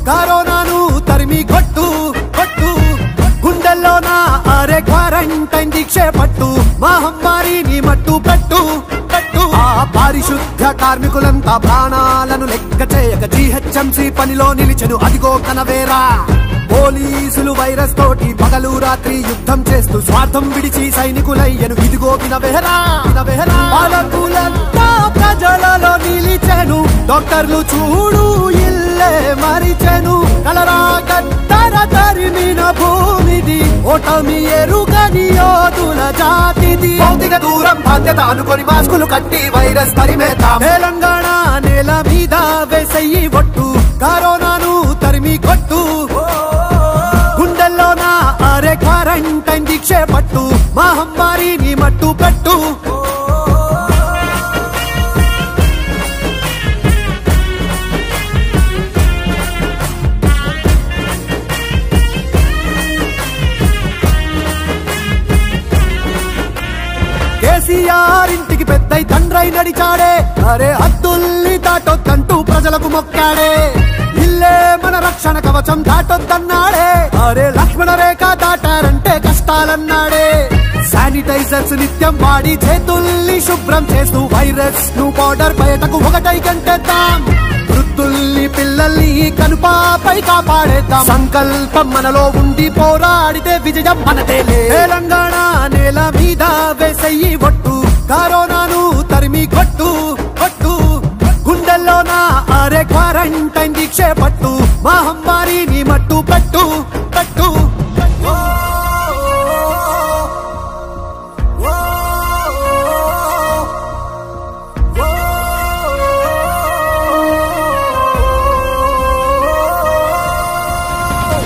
కరోనాను తరిమి కొట్టు కొట్టు గుండెల్లోన అరే క్వారంటైన్ దీక్షే పట్టు మహమ్మారిని మట్టు పెట్టు పెట్టు ఆ పారిశుద్ధ కార్మికులంతా ప్రాణాలను లెక్క చేయక జీహెచ్ఎంసీ పనిలో నిలిచెను అదిగో కనవేరా పోలీసులు వైరస్ తోటి పగలు రాత్రి యుద్ధం చేస్తూ స్వార్థం విడిచి సైనికులయ్యను ఇదిగో వినవెహరా వినవెహరా పాలకులంతా ప్రజలలో నిలిచెను డాక్టర్లు చూడు ఇల్లే మరిచెను కలరా గద్దర తరిమిన భూమిది ఓటమి ఎరుగని యోధుల జాతిది భౌతిక దూరం బాధ్యత అనుకొని మాస్కులు కట్టి వైరస్ తరిమేతాం తెలంగాణ నేల మీద వేసయ్యి ఒట్టు కరోనాను తరిమి కొట్టు గుండెల్లోన అరే క్వారంటైన్ దీక్షే పట్టు మహమ్మారిని మట్టు పెట్టు కేసీఆర్ ఇంటికి పెద్దై తండ్రై నడిచాడే అరే అద్దుల్ని దాటొద్దంటూ ప్రజలకు మొక్కాడే ఇల్లే మన రక్షణ కవచం దాటొద్దన్నాడే అరే లక్ష్మణ రేఖ దాటారంటే కష్టాలన్నాడే శానిటైజర్స్ నిత్యం వాడి చేతుల్ని శుభ్రం చేస్తూ వైరస్ ను బార్డర్ బయటకు ఒకటై కంటేద్దాం వృద్ధుల్ని పిల్లల్ని కనుపాపై కాపాడేద్దాం సంకల్పం మనలో ఉండి పోరాడితే విజయం మనదేలే తెలంగాణ నేల మీద వేసయ్యి ఒట్టు కరోనాను తరిమి కొట్టు కొట్టు గుండెల్లోన అరే క్వారంటైన్ దీక్షే పట్టు మహమ్మారిని మట్టు పెట్టు పెట్టు ఓ, ఓ, ఓ, ఓ.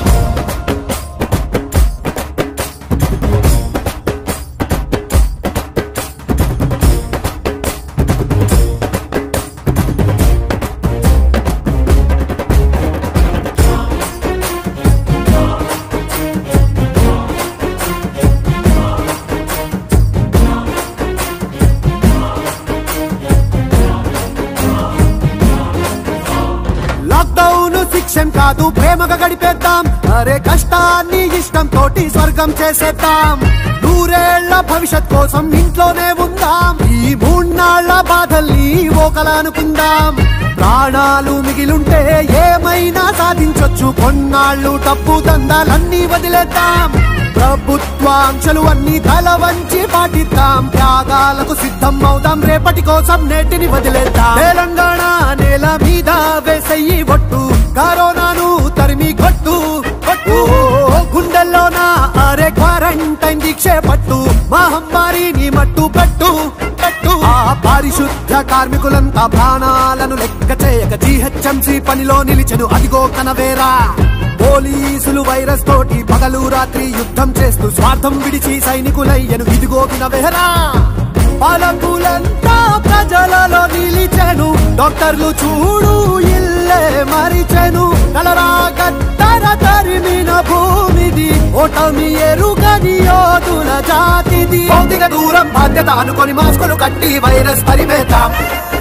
లాక్డౌన్ శిక్షం కాదు ప్రేమగా గడిపేద్దాం అరే కష్టాన్ని ఇష్టం తోటి స్వర్గం చేసేద్దాం నూరేళ్ల భవిష్యత్ కోసం ఇంట్లోనే ఉందాం ఈ మూన్నాళ్ల బాధల్ని ఓకలా అనుకుందాం ప్రాణాలు మిగిలుంటే ఏమైనా సాధించొచ్చు కొన్నాళ్ళు డబ్బు దందాలన్నీ వదిలేద్దాం ప్రభుత్వాంక్షలు అన్ని తల వంచి పాటిద్దాం త్యాగాలకు సిద్ధం అవుదాం రేపటి కోసం నేటిని వదిలేద్దాం తెలంగాణ నేల మీద వేసయ్యి ఒట్టు కరోనాను తరిమి కొట్టు కొట్టు గుండెల్లోన అరే క్వారంటైన్ దీక్షే పట్టు మహమ్మారిని మట్టు పెట్టు పెట్టు ఆ పారిశుద్ధ కార్మికులంతా ప్రాణాలను లెక్క చేయక జీహెచ్ఎంసీ పనిలో నిలిచెను అదిగో కనవేరా పోలీసులు వైరస్ తోటి పగలు రాత్రి యుద్ధం చేస్తూ స్వార్థం విడిచి సైనికులయ్యను ఇదిగో వినవెహరా పాలకులంతా ప్రజలలో నిలిచెను డాక్టర్లు చూడు ఇల్లే మరిచెను కలరా గద్దర తరిమిన భూమిది ఓటమి ఎరుగని యోధుల జాతిది భౌతిక దూరం బాధ్యత అనుకొని మాస్కులు కట్టి వైరస్ పరిమేతాం